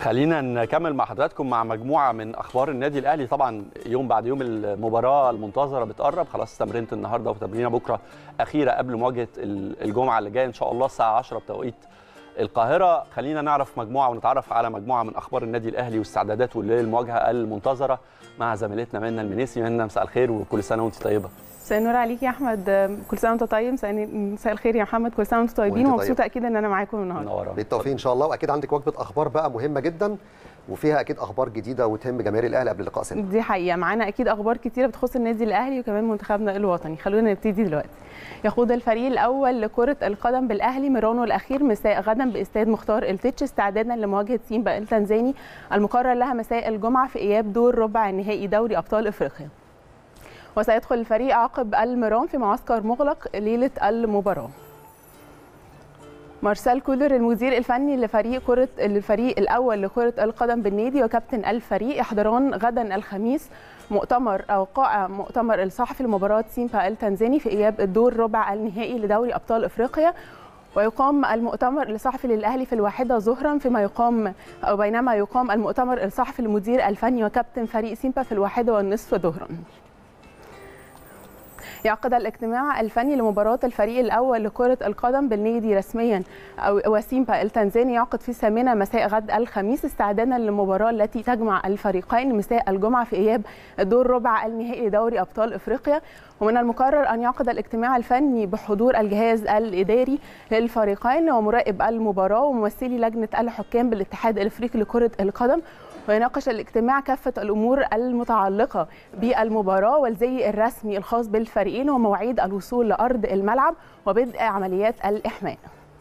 خلينا نكمل مع حضراتكم مع مجموعه من اخبار النادي الاهلي طبعا يوم بعد يوم المباراه المنتظره بتقرب خلاص تمرينه النهارده وتمرينه بكره اخيره قبل مواجهه الجمعه اللي جايه ان شاء الله الساعه 10 بتوقيت القاهره خلينا نعرف مجموعه ونتعرف على مجموعه من اخبار النادي الاهلي واستعداداته للمواجهه المنتظره مع زميلتنا منى المنيسي منى مساء الخير وكل سنه وانت طيبه مساء النور عليك يا احمد كل سنه وانت طيب مساء الخير يا محمد كل سنه وانتم طيبين ومبسوطه طيب. اكيد ان انا معاكم النهارده بالتوفيق ان شاء الله واكيد عندك وجبه اخبار بقى مهمه جدا وفيها اكيد اخبار جديده وتهم جماهير الاهلي قبل اللقاء سنة. دي حقيقه معانا اكيد اخبار كتيره بتخص النادي الاهلي وكمان منتخبنا الوطني خلونا نبتدي دلوقتي يخوض الفريق الاول لكره القدم بالاهلي ميرانو الاخير مساء غدا باستاد مختار التتش استعدادا لمواجهه سيمبا التنزاني المقرر لها مساء الجمعه في اياب دور ربع النهائي دوري ابطال افريقيا وسيدخل الفريق عقب المران في معسكر مغلق ليله المباراه مارسيل كولر المدير الفني لفريق كرة الفريق الأول لكرة القدم بالنادي وكابتن الفريق يحضران غدا الخميس مؤتمر أو قاع مؤتمر الصحفي لمباراة سيمبا التنزاني في إياب الدور ربع النهائي لدوري أبطال أفريقيا ويقام المؤتمر الصحفي للاهلي في الواحده ظهرا فيما يقام او بينما يقام المؤتمر الصحفي للمدير الفني وكابتن فريق سيمبا في الواحده والنصف ظهرا يعقد الاجتماع الفني لمباراة الفريق الأول لكرة القدم بالنادي رسميا أو وسيمبا التنزاني يعقد في الثامنة مساء غد الخميس استعدادا للمباراة التي تجمع الفريقين مساء الجمعة في إياب الدور ربع النهائي لدوري أبطال إفريقيا ومن المقرر أن يعقد الاجتماع الفني بحضور الجهاز الإداري للفريقين ومراقب المباراة وممثلي لجنة الحكام بالاتحاد الإفريقي لكرة القدم ويناقش الاجتماع كافة الأمور المتعلقة بالمباراة والزي الرسمي الخاص بالفريقين ومواعيد الوصول لأرض الملعب وبدء عمليات الإحماء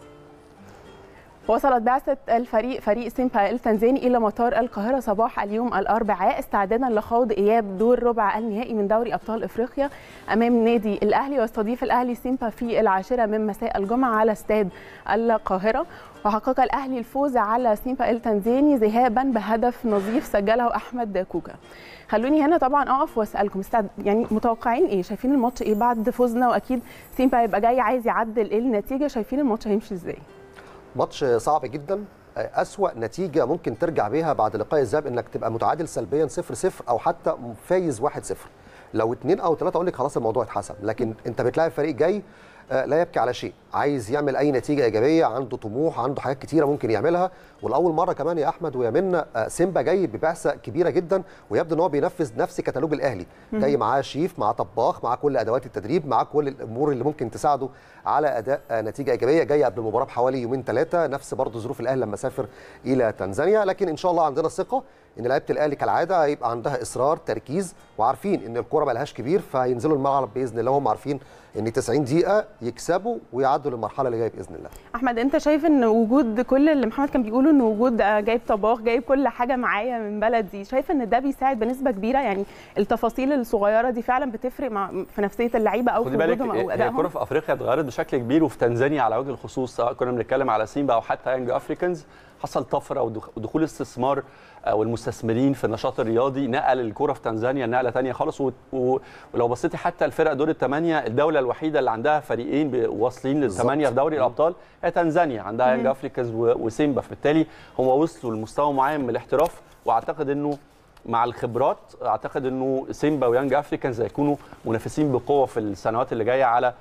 وصلت بعثة الفريق فريق سيمبا التنزاني إلى مطار القاهرة صباح اليوم الأربعاء استعدادا لخوض إياب دور ربع النهائي من دوري أبطال إفريقيا أمام نادي الأهلي ويستضيف الأهلي سيمبا في العاشرة من مساء الجمعة على استاد القاهرة وحقق الأهلي الفوز على سيمبا التنزاني ذهابا بهدف نظيف سجله أحمد كوكا خلوني هنا طبعا اقف واسالكم استعد يعني متوقعين ايه شايفين الماتش ايه بعد فوزنا واكيد سيمبا هيبقى جاي عايز يعدل النتيجه شايفين الماتش هيمشي ازاي ماتش صعب جدا أسوأ نتيجة ممكن ترجع بيها بعد لقاء الذهاب انك تبقى متعادل سلبيا 0 0 او حتى فايز 1 0 لو اثنين او ثلاثة اقول لك خلاص الموضوع اتحسم لكن انت بتلاعب فريق جاي لا يبكي على شيء عايز يعمل اي نتيجه ايجابيه عنده طموح عنده حاجات كتيره ممكن يعملها ولاول مره كمان يا احمد ويا منى سيمبا جاي ببعثه كبيره جدا ويبدو ان هو بينفذ نفس كتالوج الاهلي جاي معاه شيف معاه طباخ معاه كل ادوات التدريب معاه كل الامور اللي ممكن تساعده على اداء نتيجه ايجابيه جاي قبل المباراه بحوالي يومين ثلاثه نفس برضه ظروف الاهلي لما سافر الى تنزانيا لكن ان شاء الله عندنا ثقه ان لعيبه الاهلي كالعاده هيبقى عندها اصرار تركيز وعارفين ان الكوره ملهاش كبير فهينزلوا الملعب باذن الله هم عارفين ان 90 دقيقه يكسبوا ويعدوا للمرحله اللي جايه باذن الله احمد انت شايف ان وجود كل اللي محمد كان بيقوله ان وجود جايب طباخ جايب كل حاجه معايا من بلدي شايف ان ده بيساعد بنسبه كبيره يعني التفاصيل الصغيره دي فعلا بتفرق مع في نفسيه اللعيبه او في وجودهم او ادائهم الكره في افريقيا اتغيرت بشكل كبير وفي تنزانيا على وجه الخصوص سواء كنا بنتكلم على سيمبا او حتى يانج افريكانز حصل طفره ودخول استثمار والمستثمرين في النشاط الرياضي نقل الكره في تنزانيا نقله ثانيه خالص ولو بصيتي حتى الفرق دور الثمانيه الدوله الوحيده اللي عندها فريقين واصلين للثمانيه في دوري الابطال هي تنزانيا عندها يانج افريكانز وسيمبا فبالتالي هم وصلوا لمستوى معين من الاحتراف واعتقد انه مع الخبرات اعتقد انه سيمبا ويانج افريكانز هيكونوا منافسين بقوه في السنوات اللي جايه على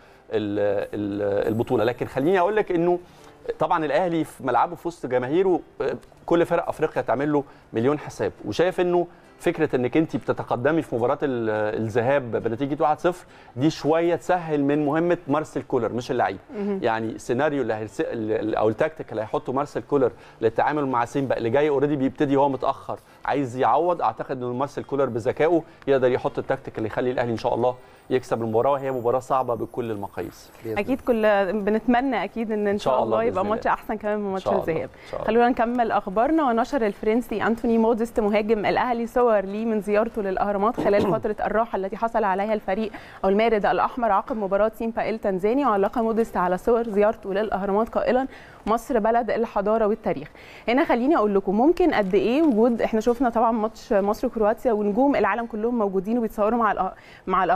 البطوله لكن خليني اقول لك انه طبعا الاهلي في ملعبه في وسط جماهيره كل فرق افريقيا تعمل له مليون حساب وشايف انه فكره انك انت بتتقدمي في مباراه الذهاب بنتيجه 1-0 دي شويه تسهل من مهمه مارسيل كولر مش اللعيب يعني السيناريو اللي هيرس... او التكتيك اللي هيحطه مارسيل كولر للتعامل مع سيمبا اللي جاي اوريدي بيبتدي هو متاخر عايز يعوض اعتقد ان مارسيل كولر بذكائه يقدر يحط التكتيك اللي يخلي الاهلي ان شاء الله يكسب المباراه وهي مباراه صعبه بكل المقاييس اكيد كل بنتمنى اكيد ان ان شاء الله يبقى ماتش احسن كمان من ماتش الذهاب خلونا نكمل اخبارنا ونشر الفرنسي انتوني موديست مهاجم الاهلي صور ليه من زيارته للاهرامات خلال فتره الراحه التي حصل عليها الفريق او المارد الاحمر عقب مباراه سيمبا التنزاني وعلق موديست على صور زيارته للاهرامات قائلا مصر بلد الحضاره والتاريخ هنا خليني اقول لكم ممكن قد ايه وجود احنا شفنا طبعا ماتش مصر وكرواتيا ونجوم العالم كلهم موجودين وبيتصوروا مع مع الاهرامات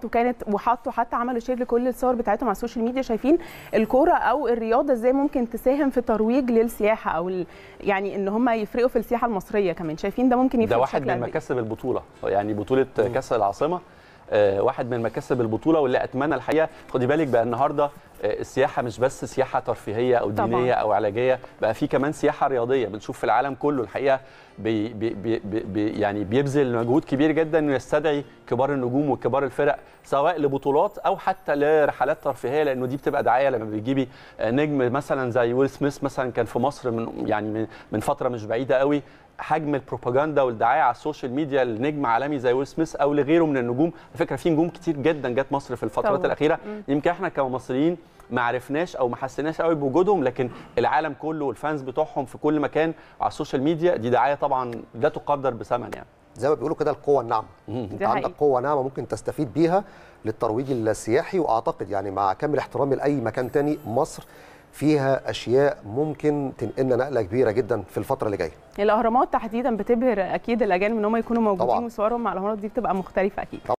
وكانت وحطوا حتى عملوا شير لكل الصور بتاعتهم على السوشيال ميديا شايفين الكوره او الرياضه ازاي ممكن تساهم في ترويج للسياحه او ال- يعني ان هم يفرقوا في السياحه المصريه كمان شايفين ده ممكن يفرق ده واحد بشكل من قد إيه. مكاسب البطوله يعني بطوله كاس العاصمه آه، واحد من مكاسب البطوله واللي اتمنى الحقيقه خدي بالك بقى النهارده آه، السياحه مش بس سياحه ترفيهيه او طبعاً. دينيه او علاجيه بقى في كمان سياحه رياضيه بنشوف في العالم كله الحقيقه بي بي بي بي بي يعني بيبذل مجهود كبير جدا انه يستدعي كبار النجوم وكبار الفرق سواء لبطولات او حتى لرحلات ترفيهيه لانه دي بتبقى دعايه لما بتجيبي آه، نجم مثلا زي ويل سميث مثلا كان في مصر من يعني من, من فتره مش بعيده قوي حجم البروباغندا والدعايه على السوشيال ميديا لنجم عالمي زي ويل سميث او لغيره من النجوم على فكره في نجوم كتير جدا جت مصر في الفترات طبعاً. الاخيره يمكن احنا كمصريين ما عرفناش او ما حسيناش قوي بوجودهم لكن العالم كله والفانز بتوعهم في كل مكان على السوشيال ميديا دي دعايه طبعا لا تقدر بثمن يعني زي ما بيقولوا كده القوه الناعمه انت دي عندك حقيقة. قوه ناعمه ممكن تستفيد بيها للترويج السياحي واعتقد يعني مع كامل احترامي لاي مكان تاني مصر فيها اشياء ممكن تنقلنا نقله كبيره جدا في الفتره اللي جايه الاهرامات تحديدا بتبهر اكيد الاجانب ان هم يكونوا موجودين طبعاً. وصورهم مع الاهرامات دي بتبقى مختلفه اكيد